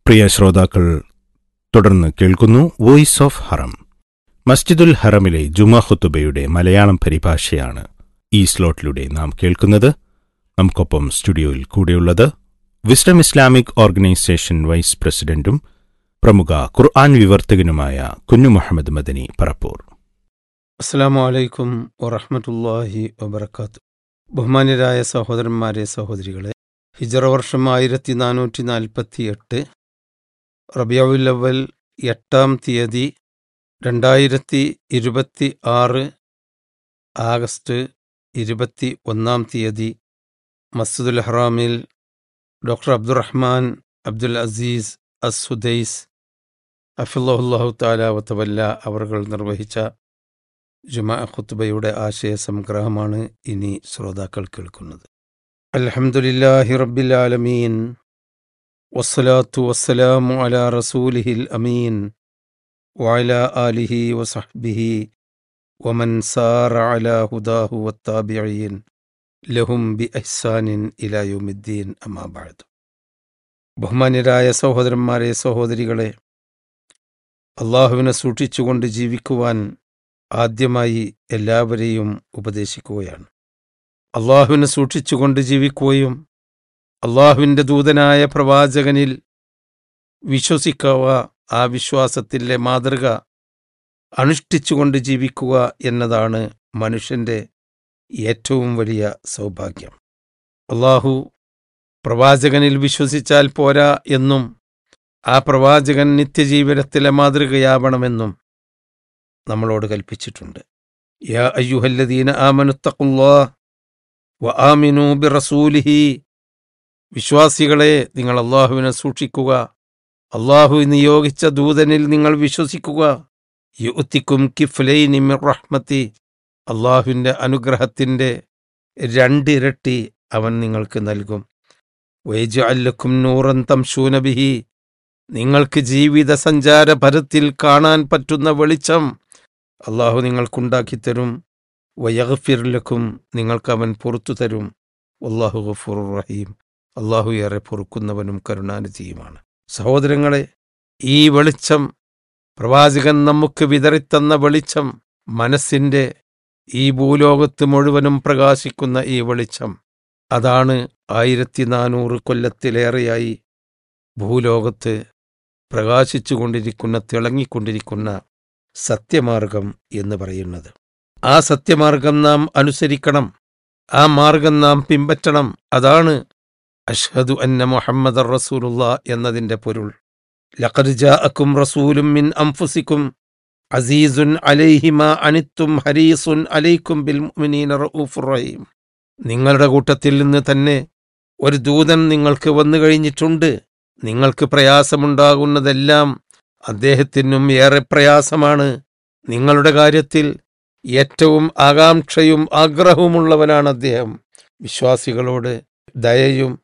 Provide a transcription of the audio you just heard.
പ്രിയ ശ്രോതാക്കൾ തുടർന്ന് കേൾക്കുന്നു വോയിസ് ഓഫ് ഹറം മസ്ജിദുൽ ഹറമിലെ ജുമാ ഖുത്തുബയുടെ മലയാളം പരിഭാഷയാണ് ഈ സ്ലോട്ടിലൂടെ നാം കേൾക്കുന്നത് നമുക്കൊപ്പം സ്റ്റുഡിയോയിൽ കൂടെയുള്ളത് വിസ്ഡം ഇസ്ലാമിക് ഓർഗനൈസേഷൻ വൈസ് പ്രസിഡന്റും പ്രമുഖ ഖുർആൻ വിവർത്തകനുമായ കുഞ്ഞു മുഹമ്മദ് മദനി പറപ്പൂർ അസ്സാം വലൈക്കും വറഹമത്തല്ലാഹി വബർക്കാത്തു ബഹുമാന്യരായ സഹോദരന്മാരെ സഹോദരികളെ ഹിജറ വർഷം ആയിരത്തി നാനൂറ്റി നാൽപ്പത്തി എട്ട് റബിയാവുല്ലവൽ എട്ടാം തീയതി രണ്ടായിരത്തി ഇരുപത്തി ആറ് ആഗസ്റ്റ് ഇരുപത്തി ഒന്നാം തീയതി മസ്ജിദുൽ ഹറാമിൽ doctor Abdurrahman Abdul Aziz As Sudais അഫുല്ലാഹു താല വത്തവല്ല അവർ നിർവഹിച്ച ജുമാ ഖുത്ബയുടെ ആശയ സംഗ്രഹമാണ് ഇനി ശ്രോതാക്കൾ കേൾക്കുന്നത് അൽഹംദുലില്ലാഹി റബ്ബിൽ ആലമീൻ വസ്സലാത്തു വസ്സലാമു അലാ റസൂലിഹിൽ അമീൻ വഅല ആലിഹി വസഹ്ബിഹി വമൻ സാറ അലാ ഹുദാഹു വത്താബിഈൻ ലഹും ബി ഇഹ്സാനിൻ ഇലാ യൗമിദ്ദീൻ അമാ ബഅദ് ബഹുമാന്യരായ സഹോദരന്മാരെ സഹോദരികളെ അള്ളാഹുവിനെ സൂക്ഷിച്ചുകൊണ്ട് ജീവിക്കുവാൻ ആദ്യമായി എല്ലാവരെയും ഉപദേശിക്കുകയാണ് അള്ളാഹുവിനെ സൂക്ഷിച്ചുകൊണ്ട് ജീവിക്കുകയും അള്ളാഹുവിൻ്റെ ദൂതനായ പ്രവാചകനിൽ വിശ്വസിക്കുക ആ വിശ്വാസത്തിലെ മാതൃക അനുഷ്ഠിച്ചുകൊണ്ട് ജീവിക്കുക എന്നതാണ് മനുഷ്യൻ്റെ ഏറ്റവും വലിയ സൗഭാഗ്യം അള്ളാഹു പ്രവാചകനിൽ വിശ്വസിച്ചാൽ പോരാ എന്നും ആ പ്രവാചകൻ നിത്യജീവനത്തിലെ മാതൃകയാവണമെന്നും നമ്മളോട് കൽപ്പിച്ചിട്ടുണ്ട് യാ അയ്യുഹല്ലദീന ആമനുത്തഖുല്ലാ വ ആമിനു ബിറസൂലിഹി വിശ്വാസികളെ നിങ്ങൾ അള്ളാഹുവിനെ സൂക്ഷിക്കുക അള്ളാഹു നിയോഗിച്ച ദൂതനിൽ നിങ്ങൾ വിശ്വസിക്കുക യുത്തിക്കും കിഫ്ലൈനി മിർ റഹ്മത്തി അള്ളാഹുവിൻ്റെ അനുഗ്രഹത്തിൻ്റെ രണ്ടിരട്ടി അവൻ നിങ്ങൾക്ക് നൽകും വൈജ് അല്ലക്കും നൂറൻ തംശൂനബിഹി നിങ്ങൾക്ക് ജീവിത സഞ്ചാര പരത്തിൽ കാണാൻ പറ്റുന്ന വെളിച്ചം അള്ളാഹു നിങ്ങൾക്കുണ്ടാക്കിത്തരും വയഗഫിർലക്കും നിങ്ങൾക്ക് അവൻ പുറത്തു തരും അള്ളാഹു ഗഫൂർ റഹീം അള്ളാഹു ഏറെ പൊറുക്കുന്നവനും കരുണാനിധിയുമാണ് സഹോദരങ്ങളെ ഈ വെളിച്ചം പ്രവാചകൻ നമുക്ക് വിതറിത്തന്ന വെളിച്ചം മനസ്സിൻ്റെ ഈ ഭൂലോകത്ത് മുഴുവനും പ്രകാശിക്കുന്ന ഈ വെളിച്ചം അതാണ് ആയിരത്തി നാനൂറ് കൊല്ലത്തിലേറെയായി ഭൂലോകത്ത് പ്രകാശിച്ചുകൊണ്ടിരിക്കുന്ന തിളങ്ങിക്കൊണ്ടിരിക്കുന്ന സത്യമാർഗം എന്ന് പറയുന്നത് ആ സത്യമാർഗം നാം അനുസരിക്കണം ആ മാർഗം നാം പിമ്പറ്റണം അതാണ് അഷ്ഹദു അന്ന മുഹമ്മദ് റസൂലുള്ള എന്നതിൻ്റെ പൊരുൾ ലഖദ് ജാഅക്കും റസൂലും മിൻ അംഫുസിക്കും അസീസുൻ അലൈഹിമ അനിത്തും ഹരീസുൻ അലൈക്കും ബിൽ മുഅ്മിനീന റഊഫുർ റഹീം നിങ്ങളുടെ കൂട്ടത്തിൽ നിന്ന് തന്നെ ഒരു ദൂതൻ നിങ്ങൾക്ക് വന്നു കഴിഞ്ഞിട്ടുണ്ട് നിങ്ങൾക്ക് പ്രയാസമുണ്ടാകുന്നതെല്ലാം അദ്ദേഹത്തിനും ഏറെ പ്രയാസമാണ് നിങ്ങളുടെ കാര്യത്തിൽ ഏറ്റവും ആകാംക്ഷയും ആഗ്രഹവുമുള്ളവനാണ് അദ്ദേഹം വിശ്വാസികളോട് ദയയും